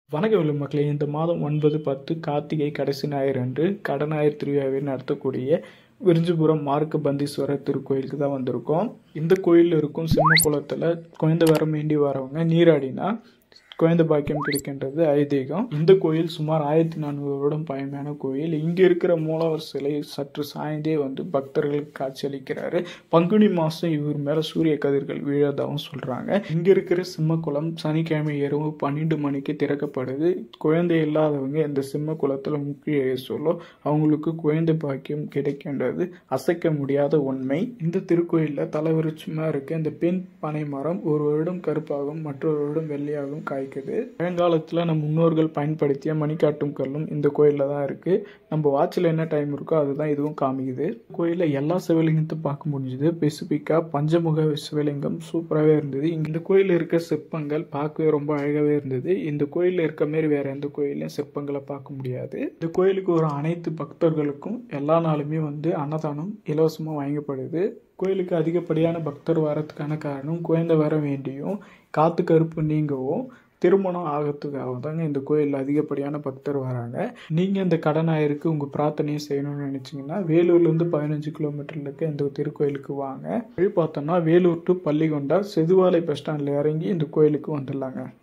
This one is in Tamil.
வணக்கம் மக்களே இந்த மாதம் ஒன்பது பத்து கார்த்திகை கடைசி ஞாயிறு அன்று கடநாயர் திருவிழாவை நடத்தக்கூடிய விரிஞ்சிபுரம் மார்க்க பந்தீஸ்வரர் திருக்கோயிலுக்கு தான் வந்திருக்கோம் இந்த கோயிலில் இருக்கும் சிம்ம குளத்தில் குழந்தை வரம் வேண்டி வரவங்க நீராடினா குழந்தை பாக்கியம் கிடைக்கின்றது ஐதீகம் இந்த கோயில் சுமார் ஆயிரத்தி நானூறு வருடம் பழமையான கோயில் இங்கே இருக்கிற மூலவர் சிலை சற்று சாய்ந்தே வந்து பக்தர்களுக்கு காட்சியளிக்கிறாரு பங்குனி மாதம் இவர் மேலே சூரிய கதிர்கள் விழாதாகவும் சொல்கிறாங்க இங்கே இருக்கிற சிம்மக்குளம் சனிக்கிழமை இரவு பன்னெண்டு மணிக்கு திறக்கப்படுது குழந்தை இல்லாதவங்க இந்த சிம்ம குளத்தில் முக்கிய சொல்லும் அவங்களுக்கு குழந்தை பாக்கியம் கிடைக்கின்றது அசைக்க முடியாத உண்மை இந்த திருக்கோயிலில் தலைவருச்சுமா இருக்க இந்த பெண் பனை மரம் ஒரு வருடம் கருப்பாகவும் மற்றொரு வருடம் வெள்ளையாகவும் காய்க்குது பழங்காலத்தில் நம்ம முன்னோர்கள் பயன்படுத்திய மணிக்காட்டும் கல்லும் இந்த கோயிலில் தான் இருக்குது நம்ம வாட்சில் என்ன டைம் இருக்கோ அதுதான் இதுவும் காமிக்குது கோயிலில் எல்லா சிவலிங்கத்தையும் பார்க்க முடிஞ்சுது ஸ்பெசிஃபிக்காக பஞ்சமுக சிவலிங்கம் சூப்பராகவே இருந்தது இந்த கோயிலில் இருக்க சிற்பங்கள் பார்க்கவே ரொம்ப அழகாகவே இருந்தது இந்த கோயிலில் இருக்க மாரி வேறு எந்த கோயிலையும் சிற்பங்களை பார்க்க முடியாது இந்த கோயிலுக்கு ஒரு அனைத்து பக்தர்களுக்கும் எல்லா நாளுமே வந்து அன்னதானம் இலவசமாக வழங்கப்படுது கோயிலுக்கு அதிகப்படியான பக்தர் வரதுக்கான காரணம் குழந்தை வர வேண்டியும் காத்து கருப்பு நீங்கவும் திருமணம் ஆகிறதுக்காக தாங்க இந்த கோயிலில் அதிகப்படியான பக்தர் வராங்க நீங்கள் இந்த கடனாயிருக்கு உங்கள் பிரார்த்தனையை செய்யணும்னு நினச்சிங்கன்னா வேலூர்லேருந்து பதினஞ்சு கிலோமீட்டரில் இருக்க இந்த திருக்கோயிலுக்கு வாங்க வழி பார்த்தோம்னா வேலூர் டு பள்ளிகொண்டா செதுவாலை பஸ் ஸ்டாண்டில் இறங்கி இந்த கோயிலுக்கு வந்துடலாங்க